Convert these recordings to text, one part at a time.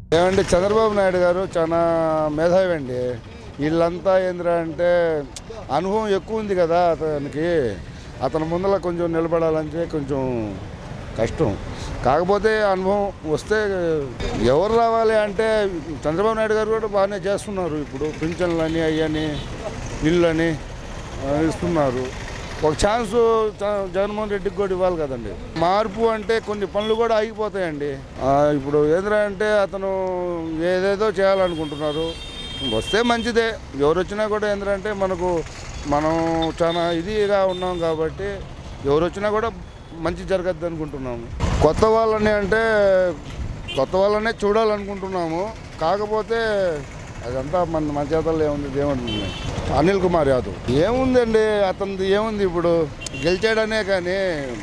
ఏమండి చంద్రబాబు నాయుడు గారు చాలా మేధావి అండి వీళ్ళంతా ఏంద్రా అంటే అనుభవం ఎక్కువ ఉంది కదా అతనికి అతని ముందర కొంచెం నిలబడాలంటే కొంచెం కష్టం కాకపోతే అనుభవం వస్తే ఎవరు రావాలి అంటే చంద్రబాబు నాయుడు గారు కూడా బాగానే చేస్తున్నారు ఇప్పుడు పింఛన్లని అయ్యని ఇళ్ళని ఆ, ఇస్తున్నారు ఒక ఛాన్స్ చ- జగన్మోహన్ రెడ్డికి కూడా ఇవ్వాలి కదండి మార్పు అంటే కొన్ని పనులు కూడా ఆగిపోతాయండి ఆ, ఇప్పుడు ఏంద్రా అంటే అతను ఏదేదో చేయాలనుకుంటున్నారు వస్తే మంచిదే ఎవరు వచ్చినా కూడా ఏంద్రంటే మనకు మనం చాలా ఇదిగా ఉన్నాం కాబట్టి ఎవరు వచ్చినా కూడా మంచి జరగద్దు అనుకుంటున్నాము కొత్త వాళ్ళని అంటే కొత్త వాళ్ళనే చూడాలనుకుంటున్నాము కాకపోతే అదంతా మన మన చేతల్లో ఏముంది ఏముంది అనిల్ కుమార్ యాదవ్ ఏముందండి అతనిది ఏముంది ఇప్పుడు గెలిచాడనే కానీ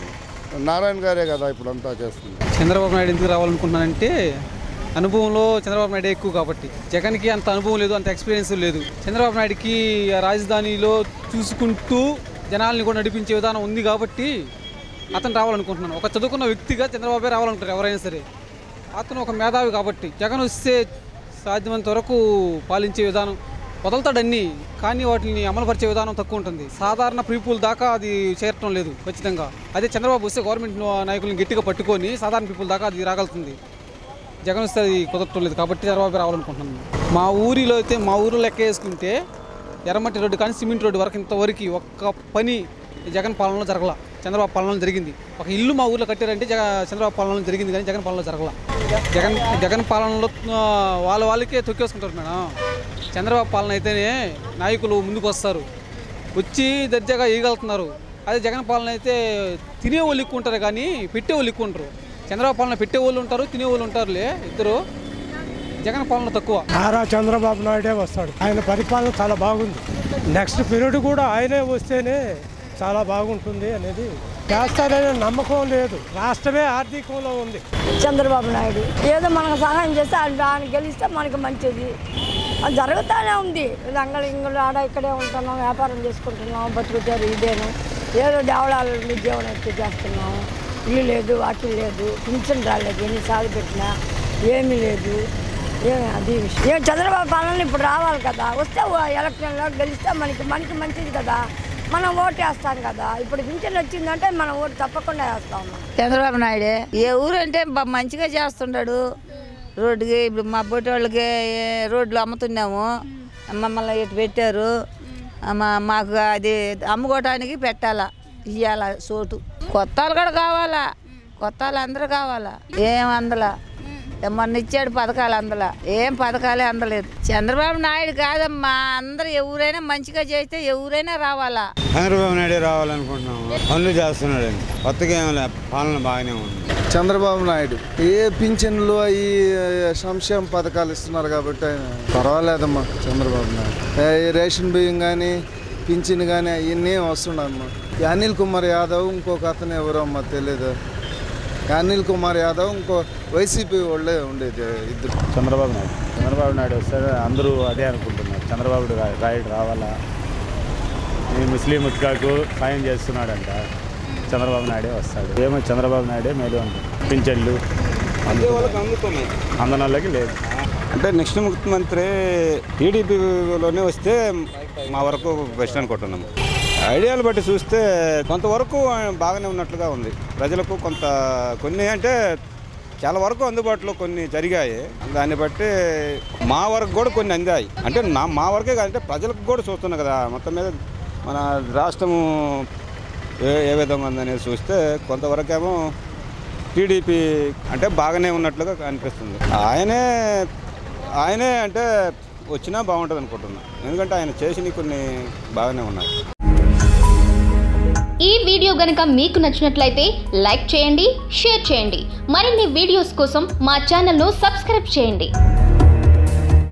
నారాయణ గారే కదా ఇప్పుడు అంతా చేస్తుంది చంద్రబాబు నాయుడు ఎందుకు రావాలనుకుంటున్నానంటే అనుభవంలో చంద్రబాబు నాయుడు ఎక్కువ కాబట్టి జగన్కి అంత అనుభవం లేదు అంత ఎక్స్పీరియన్స్ లేదు చంద్రబాబు నాయుడుకి ఆ రాజధానిలో చూసుకుంటూ జనాల్ని కూడా నడిపించే విధానం ఉంది కాబట్టి అతను రావాలనుకుంటున్నాను ఒక చదువుకున్న వ్యక్తిగా చంద్రబాబు రావాలనుకుంటారు ఎవరైనా సరే అతను ఒక మేధావి కాబట్టి జగన్ వస్తే సాధ్యమైనంత వరకు పాలించే విధానం వదులుతాడన్నీ కానీ వాటిని అమలుపరిచే విధానం తక్కువ ఉంటుంది సాధారణ పీపుల్ దాకా అది చేరటం లేదు ఖచ్చితంగా అదే చంద్రబాబు వస్తే గవర్నమెంట్ నాయకులను గట్టిగా పట్టుకొని సాధారణ పీపుల్ దాకా అది రాగలుగుతుంది జగన్ వస్తే అది కుదరటం లేదు కాబట్టి చంద్రబాబు రావాలనుకుంటున్నాను మా ఊరిలో అయితే మా ఊరిలో లెక్క వేసుకుంటే ఎర్రమట్టి రోడ్డు కానీ సిమెంట్ రోడ్డు వరకు ఇంతవరకు ఒక్క పని జగన్ పాలనలో జరగల చంద్రబాబు పాలనలో జరిగింది ఒక ఇల్లు మా ఊర్లో కట్టారంటే జగ చంద్రబాబు పాలనలో జరిగింది కానీ జగన్ పాలనలో జరగల జగన్ జగన్ పాలనలో ఆ, వాళ్ళ వాళ్ళకే తొక్కేసుకుంటారు మేడం చంద్రబాబు పాలన అయితేనే నాయకులు ముందుకు వస్తారు వచ్చి దర్జాగా వేయగలుగుతున్నారు అదే జగన్ పాలన అయితే తినే వాళ్ళు ఎక్కువ ఉంటారు కానీ పెట్టే వాళ్ళు ఎక్కువ ఉంటారు చంద్రబాబు పాలన పెట్టే వాళ్ళు ఉంటారు తినే వాళ్ళు ఉంటారులే ఇద్దరు జగన్ పాలన తక్కువ నారా చంద్రబాబు నాయుడే వస్తాడు ఆయన పరిపాలన చాలా బాగుంది నెక్స్ట్ పీరియడ్ కూడా ఆయనే వస్తేనే చాలా బాగుంటుంది అనేది చేస్తారనే నమ్మకం లేదు రాష్ట్రమే ఆర్థికంలో ఉంది చంద్రబాబు నాయుడు ఏదో మనకు సహాయం చేస్తే ఆయన ఆయన గెలిస్తే మనకి మంచిది అది జరుగుతూనే ఉంది అంగళ ఇంగళ ఆడ ఇక్కడే ఉంటున్నాం వ్యాపారం చేసుకుంటున్నాం బతుకుతారు ఇదేను ఏదో దేవళాల నుండి జీవనం ఎక్కువ చేస్తున్నాం ఇల్లు లేదు వాకిల్ లేదు పింఛన్ రాలేదు ఎన్నిసార్లు పెట్టినా ఏమీ లేదు ఏమి అది విషయం ఏం చంద్రబాబు పాలన ఇప్పుడు రావాలి కదా వస్తే ఓ ఎలక్షన్లో గెలిస్తే మనకి మనకి మంచిది కదా మనం ఓటు వేస్తాం కదా ఇప్పుడు పింఛన్ వచ్చిందంటే మనం ఓటు తప్పకుండా వేస్తాం చంద్రబాబు నాయుడే ఏ ఊరు అంటే బ- మంచిగా చేస్తున్నాడు రోడ్డుకి ఇప్పుడు మా బొట్టి వాళ్ళకి రోడ్లు అమ్ముతున్నాము మమ్మల్ని ఇటు పెట్టారు మా మాకు అది అమ్ముకోవటానికి పెట్టాలా ఇవ్వాల చోటు కొత్త వాళ్ళు కూడా కావాలా కొత్త వాళ్ళు అందరూ కావాలా ఏం అందలా మొన్న ఇచ్చాడు పథకాలు అందలా ఏం పథకాలే అందలేదు చంద్రబాబు నాయుడు కాదమ్మా అందరూ ఎవరైనా మంచిగా చేస్తే ఎవరైనా రావాలా చంద్రబాబు నాయుడు రావాలనుకుంటున్నాము పనులు చేస్తున్నాడు కొత్తగా ఏం లే పాలన బాగానే ఉంది చంద్రబాబు నాయుడు ఏ పింఛన్లు అవి సంక్షేమ పథకాలు ఇస్తున్నారు కాబట్టి ఆయన పర్వాలేదమ్మా చంద్రబాబు నాయుడు ఏ రేషన్ బియ్యం కానీ పింఛన్ కానీ అవన్నీ వస్తున్నాయమ్మా ఈ అనిల్ కుమార్ యాదవ్ ఇంకొక అతను ఎవరో అమ్మా తెలియదు ఈ అనిల్ కుమార్ యాదవ్ ఇంకో వైసీపీ వాళ్ళే ఉండేది ఇద్దరు చంద్రబాబు నాయుడు చంద్రబాబు నాయుడు వస్తాడు అందరూ అదే అనుకుంటున్నారు చంద్రబాబు రా- నాయుడు రావాలా ఈ ముస్లిం ఉత్కాకు సాయం చేస్తున్నాడంట చంద్రబాబు నాయుడే వస్తాడు ఏమో చంద్రబాబు నాయుడే మేలు అంటారు పింఛన్లు అందనోళ్ళకి లేదు అంటే నెక్స్ట్ ముఖ్యమంత్రి టీడీపీలోనే వస్తే మా వరకు బెస్ట్ అనుకుంటున్నాము ఐడియాలు బట్టి చూస్తే కొంతవరకు ఆయన బాగానే ఉన్నట్లుగా ఉంది ప్రజలకు కొంత కొన్ని అంటే చాలా వరకు అందుబాటులో కొన్ని జరిగాయి దాన్ని బట్టి మా వరకు కూడా కొన్ని అందాయి అంటే నా మా వరకే కాదు అంటే ప్రజలకు కూడా చూస్తున్నాం కదా మొత్తం మీద మన రాష్ట్రము ఏ ఏ విధంగా ఉందనేది చూస్తే కొంతవరకేమో టీడీపీ అంటే బాగానే ఉన్నట్లుగా అనిపిస్తుంది ఆయనే ఆయనే అంటే వచ్చినా బాగుంటుంది అనుకుంటున్నా ఎందుకంటే ఆయన చేసినవి కొన్ని బాగానే ఉన్నాయి ఈ వీడియో గనుక మీకు నచ్చినట్లయితే లైక్ చేయండి షేర్ చేయండి మరిన్ని వీడియోస్ కోసం మా ఛానల్ను సబ్స్క్రైబ్ చేయండి